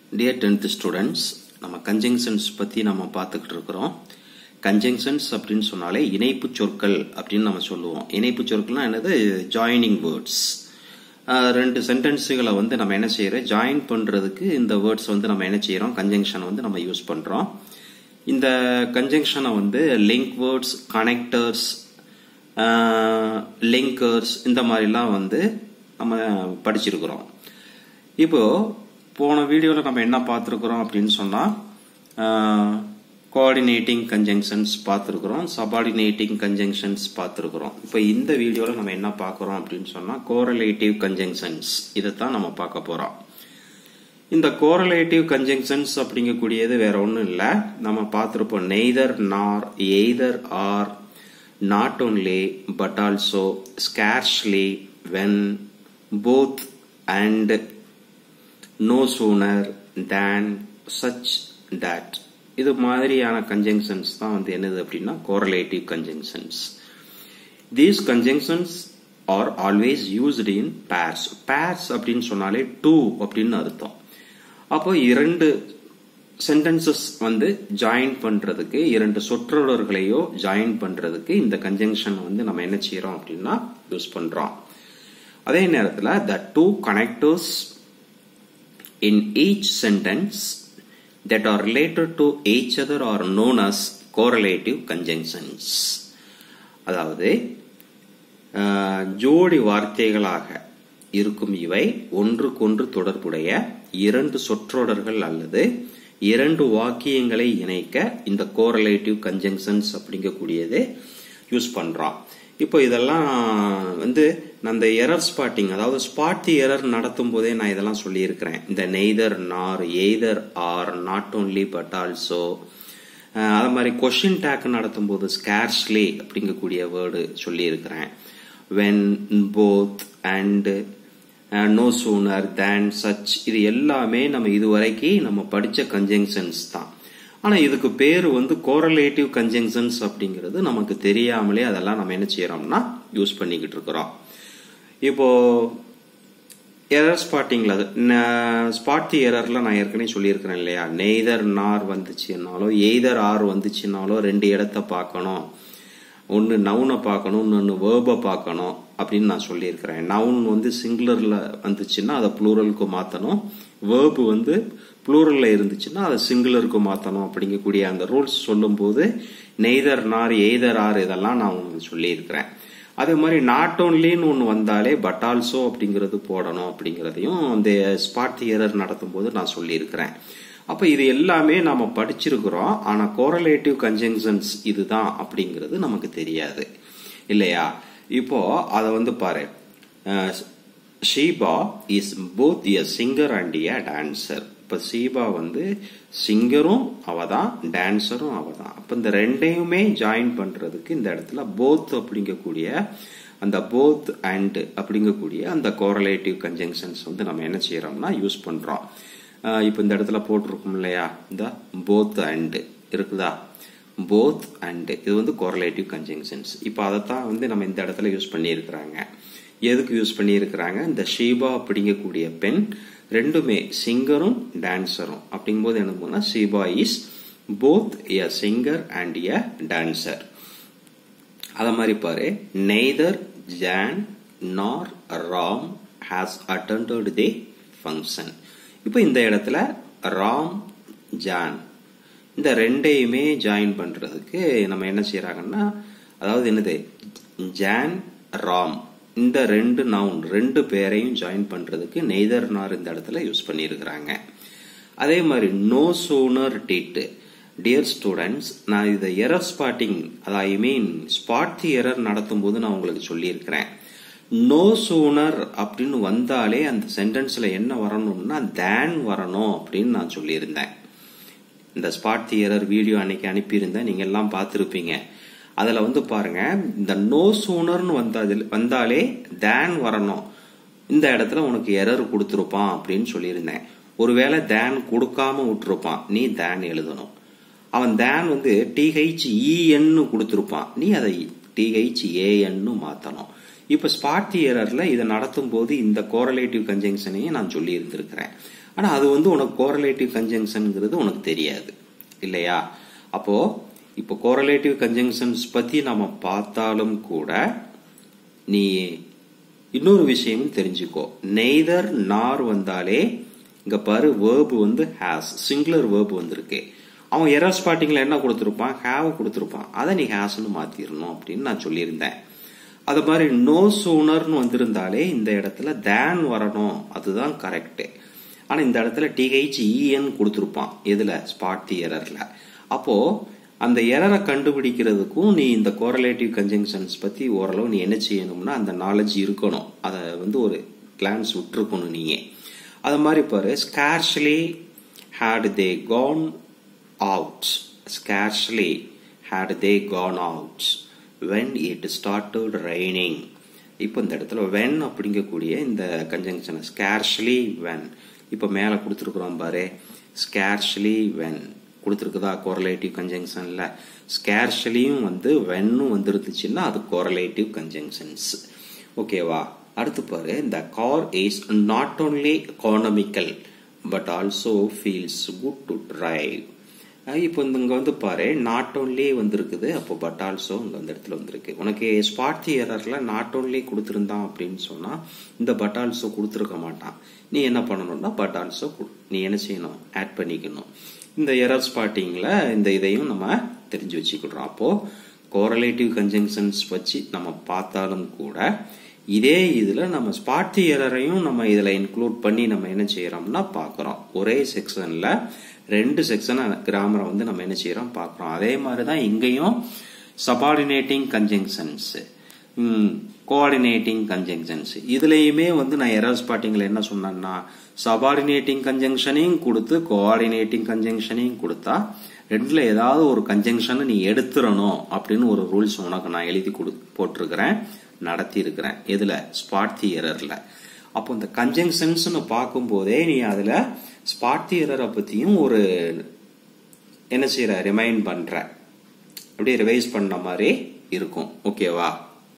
dear tenth students நம்ம conjunctions பற்றி நம்ம பார்த்துக்கிட்டு இருக்கிறோம் கன்ஜங்ஷன்ஸ் அப்படின்னு சொன்னாலே இணைப்பு சொற்கள் அப்படின்னு நம்ம சொல்லுவோம் இணைப்பு சொற்கள்னா என்னது ஜாயினிங் வேர்ட்ஸ் ரெண்டு சென்டென்ஸுகளை வந்து நம்ம என்ன செய்யறோம் ஜாயின் பண்ணுறதுக்கு இந்த வேர்ட்ஸ் வந்து நம்ம என்ன செய்யறோம் கன்ஜங்ஷனை வந்து நம்ம யூஸ் பண்ணுறோம் இந்த கன்ஜங்ஷனை வந்து லிங்க் வேர்ட்ஸ் கனெக்டர்ஸ் லிங்கர்ஸ் இந்த மாதிரிலாம் வந்து நம்ம படிச்சிருக்கிறோம் இப்போ போன வீடியோவில் நம்ம என்ன பார்த்துருக்குறோம் அப்படின்னு சொன்னால் கோஆர்டினேட்டிங் கன்ஜங்ஷன்ஸ் பார்த்துருக்குறோம் சபார்டினேட்டிங் கன்ஜங்ஷன்ஸ் பார்த்துருக்குறோம் இப்போ இந்த வீடியோவில் நம்ம என்ன பார்க்குறோம் அப்படின்னு சொன்னால் கோரலேட்டிவ் கன்ஜங்ஷன்ஸ் இதை தான் நம்ம பார்க்க போகிறோம் இந்த கோரலேட்டிவ் கன்ஜங்ஷன்ஸ் அப்படிங்கக்கூடியது வேற ஒன்றும் இல்லை நம்ம பார்த்துருப்போம் neither nor either or not only but also scarcely when both and no sooner than such that இது மாதிரியான கன்ஜங்ஷன்ஸ் தான் வந்து என்னது அப்படின்னா correlative conjunctions these conjunctions are always used in pairs pairs அப்படின்னு சொன்னாலே டூ அப்படின்னு அர்த்தம் அப்போ இரண்டு சென்டென்சஸ் வந்து ஜாயின் பண்றதுக்கு இரண்டு சொற்றொடர்களையோ ஜாயின் பண்றதுக்கு இந்த கன்ஜங்ஷன் வந்து நம்ம என்ன செய்யறோம் அப்படின்னா யூஸ் பண்றோம் அதே நேரத்தில் the two connectors in each sentence that are related to each other are known as correlative conjunctions அதாவது ஜோடி வார்த்தைகளாக இருக்கும் இவை ஒன்றுக்கொன்று தொடர்புடைய இரண்டு சொற்றொடர்கள் அல்லது இரண்டு வாக்கியங்களை இணைக்க இந்த கோரலேட்டிவ் கன்ஜங்ஷன்ஸ் அப்படிங்கக்கூடியது யூஸ் பண்றோம் இப்போ இதெல்லாம் வந்து அந்த எரர் ஸ்பாட்டிங் அதாவது ஸ்பாட் தி எரர் நடத்தும் போதே நான் இதெல்லாம் சொல்லியிருக்கிறேன் இந்த neither nor either or not only but also அது மாதிரி கொஷின் டேக் நடத்தும் போது ஸ்கேர்ஸ்லி அப்படிங்கக்கூடிய வேர்டு சொல்லியிருக்கிறேன் when both and no sooner than such இது எல்லாமே நம்ம இதுவரைக்கும் நம்ம படித்த கன்ஜங்ஷன்ஸ் தான் ஆனால் இதுக்கு பேர் வந்து கோரலேட்டிவ் கன்ஜங்ஷன்ஸ் அப்படிங்கிறது நமக்கு தெரியாமலே அதெல்லாம் நம்ம என்ன செய்யறோம்னா யூஸ் பண்ணிக்கிட்டு இருக்கிறோம் இப்போ எரர் ஸ்பாட்டிங்ல ஸ்பாட் தி எரர்ல நான் ஏற்கனவே சொல்லியிருக்கிறேன் இல்லையா நெய்தர் நார் வந்துச்சுன்னாலோ எய்தர் ஆர் வந்துச்சுன்னாலோ ரெண்டு இடத்த பார்க்கணும் ஒன்று நவுனை பார்க்கணும் இன்னொன்று வேர்பை பார்க்கணும் அப்படின்னு நான் சொல்லியிருக்கிறேன் நவுன் வந்து சிங்குலரில் வந்துச்சுன்னா அதை ப்ளூரலுக்கு மாற்றணும் வேர்பு வந்து ப்ளூரலில் இருந்துச்சுன்னா அதை சிங்குலருக்கு மாற்றணும் அப்படிங்கக்கூடிய அந்த ரூல்ஸ் சொல்லும்போது நெய்தர் நார் எய்தர் ஆர் இதெல்லாம் நான் உங்களுக்கு சொல்லியிருக்கிறேன் அதே மாதிரி நாட் ஓன்லின்னு ஒன்று வந்தாலே பட் ஆல்சோ அப்படிங்கிறது போடணும் அப்படிங்கிறதையும் அந்த ஸ்பாட் தியரர் நடத்தும் போது நான் சொல்லியிருக்கிறேன் அப்போ இது எல்லாமே நம்ம படிச்சிருக்கிறோம் ஆனால் கோரலேட்டிவ் கன்ஜங்ஷன்ஸ் இதுதான் அப்படிங்கிறது நமக்கு தெரியாது இல்லையா இப்போ அதை வந்து பாரு Sheeba is both a singer and a dancer இப்போ சீபா வந்து சிங்கரும் அவ தான் டான்ஸரும் அவ தான் அப்போ இந்த ரெண்டையுமே ஜாயின் பண்ணுறதுக்கு இந்த இடத்துல போத் அப்படிங்கக்கூடிய அந்த போத் அண்ட் அப்படிங்கக்கூடிய அந்த கோரலேட்டிவ் கன்ஜங்ஷன்ஸ் வந்து நம்ம என்ன செய்யறோம்னா யூஸ் பண்ணுறோம் இப்போ இந்த இடத்துல போட்டிருக்கோம் இல்லையா இந்த போத் அண்டு இருக்குதா போத் அண்டு இது வந்து கோரலேட்டிவ் கன்ஜங்ஷன்ஸ் இப்போ அதைத்தான் வந்து நம்ம இந்த இடத்துல யூஸ் பண்ணியிருக்கிறாங்க எதுக்கு யூஸ் பண்ணியிருக்கிறாங்க இந்த ஷீபா அப்படிங்கக்கூடிய பெண் ரெண்டுமே சிங்கரும் டான்சரும் அப்படிங்கும்போது என்ன போனா Sheeba is both a singer and a dancer அத மாதிரி பாரு neither John nor Ram has attended the function இப்போ இந்த இடத்துல ராம் ஜான் இந்த ரெண்டையுமே ஜாயின் பண்றதுக்கு நம்ம என்ன செய்யறாங்கன்னா அதாவது என்னது ஜான் ராம் இந்த ரெண்டு நவுன் ரெண்டு பேரையும் ஜாயின் பண்றதுக்கு நெய்தர் நார் இந்த இடத்துல யூஸ் பண்ணியிருக்கிறாங்க அதே மாதிரி no sooner did dear students நான் இதை எரர் ஸ்பாட்டிங் அதாவது ஐ மீன் ஸ்பாட் தி எரர் நடத்தும் போது நான் உங்களுக்கு சொல்லியிருக்கிறேன் நோ சூனர் அப்படின்னு வந்தாலே அந்த சென்டென்ஸ்ல என்ன வரணும்னா தேன் வரணும் அப்படின்னு நான் சொல்லியிருந்தேன் இந்த ஸ்பாட் தி எரர் வீடியோ அன்னைக்கு அனுப்பியிருந்தேன் நீங்க எல்லாம் பார்த்துருப்பீங்க அதுல வந்து பாருங்க இந்த நோ சூனர்னு வந்ததில் வந்தாலே தேன் வரணும் இந்த இடத்துல உனக்கு எரர் கொடுத்துருப்பான் அப்படின்னு சொல்லியிருந்தேன் ஒருவேளை தேன் கொடுக்காம விட்டுருப்பான் நீ தேன் எழுதணும் அவன் தேன் வந்து டிஹெச் இஎன்னு கொடுத்துருப்பான் நீ அதை டிஹெச் ஏஎன்னு மாத்தணும் இப்ப ஸ்பாட் தியரர்ல இதை நடத்தும் போது இந்த கோரலேட்டிவ் கன்ஜங்ஷனையும் நான் சொல்லி இருந்திருக்கிறேன் ஆனா அது வந்து உனக்கு கோரலேட்டிவ் கன்ஜங்ஷன்ங்கிறது உனக்கு தெரியாது இல்லையா அப்போ இப்போ கோரலேட்டிவ் கன்ஜங்ஷன்ஸ் பத்தி நம்ம பார்த்தாலும் கூட நீ இன்னொரு விஷயமும் தெரிஞ்சுக்கோ நெய்தர் நார் வந்தாலே இங்க பாரு வேர்பு வந்து ஹேஸ் சிங்குலர் வேர்பு வந்திருக்கு அவன் எரர் ஸ்பாட்டிங்ல என்ன கொடுத்துருப்பான் ஹேவ் கொடுத்துருப்பான் அதை நீ ஹேஸ்னு மாத்திரணும் அப்படின்னு நான் சொல்லியிருந்தேன் அது மாதிரி நோ சூனர்னு வந்திருந்தாலே இந்த இடத்துல தேன் வரணும் அதுதான் கரெக்ட் ஆனா இந்த இடத்துல டிஹெச் இஎன் கொடுத்துருப்பான் எதுல ஸ்பாட் எரர்ல அப்போ அந்த எரரை கண்டுபிடிக்கிறதுக்கும் நீ இந்த கோரலேட்டிவ் கன்ஜங்ஷன்ஸ் பத்தி ஓரளவு நீ என்ன செய்யணும்னா அந்த நாலேஜ் இருக்கணும் அதை வந்து ஒரு கிளான்ஸ் விட்டுருக்கணும் நீயே அது மாதிரி பாரு scarcely had they gone out scarcely had they gone out when it started raining இப்போ இந்த இடத்துல வென் அப்படிங்கக்கூடிய இந்த கன்ஜங்ஷன் ஸ்கேர்ஸ்லி வென் இப்போ மேலே கொடுத்துருக்குறோம் பாரு ஸ்கேர்ஸ்லி வென் கொடுத்துருக்குதா கோரலேட்டிவ் கன்ஜங்ஷன்ல ஸ்கேர்ஸ்லியும் வந்து வென்னும் வந்துருந்துச்சுன்னா அது கோரலேட்டிவ் கன்ஜங்ஷன்ஸ் ஓகேவா அடுத்து பாரு இந்த car is not only economical but also feels good to drive இப்போ இங்க வந்து பாரு நாட் ஓன்லி வந்திருக்குது அப்போ பட் ஆல்சோ இங்க அந்த இடத்துல வந்திருக்கு உனக்கு ஸ்பாட் தியரர்ல நாட் ஓன்லி கொடுத்துருந்தான் அப்படின்னு சொன்னா இந்த பட் ஆல்சோ கொடுத்துருக்க மாட்டான் நீ என்ன பண்ணணும்னா பட் ஆல்சோ நீ என்ன செய்யணும் ஆட் பண்ணிக்கணும் இந்த எரர் ஸ்பாட்டிங்ல இந்த இதையும் நம்ம தெரிஞ்சு வச்சுக்கிடுறோம் அப்போ கோரலேட்டிவ் கன்ஜங்ஷன்ஸ் வச்சு நம்ம பார்த்தாலும் கூட இதே இதுல நம்ம ஸ்பாட் எரரையும் நம்ம இதுல இன்க்ளூட் பண்ணி நம்ம என்ன செய்யறோம்னா பாக்குறோம் ஒரே செக்ஷன்ல ரெண்டு செக்ஷன் கிராமரை வந்து நம்ம என்ன செய்யறோம் பாக்குறோம் அதே மாதிரிதான் இங்கேயும் சபார்டினேட்டிங் கன்ஜங்ஷன்ஸ் கோஆர்டினேட்டிங் கன்ஜங்ஷன்ஸ் இதுலயுமே வந்து நான் எரர் ஸ்பாட்டிங்ல என்ன சொன்னேன்னா சபார்டினேட்டிங் கன்ஜங்ஷனையும் கொடுத்து கோஆர்டினேட்டிங் கன்ஜங்ஷனையும் கொடுத்தா ரெண்டுல ஏதாவது ஒரு கன்ஜங்ஷனை நீ எடுத்துடணும் அப்படின்னு ஒரு ரூல்ஸ் உனக்கு நான் எழுதி கொடு போட்டிருக்கிறேன் நடத்தி இருக்கிறேன் எதுல ஸ்பாட் தியரர்ல அப்போ இந்த கன்ஜங்ஷன்ஸ்னு பார்க்கும் போதே நீ அதுல ஸ்பாட் தியரரை பத்தியும் ஒரு என்ன செய்யற ரிமைண்ட் பண்ற அப்படியே ரிவைஸ் பண்ண மாதிரி இருக்கும் ஓகேவா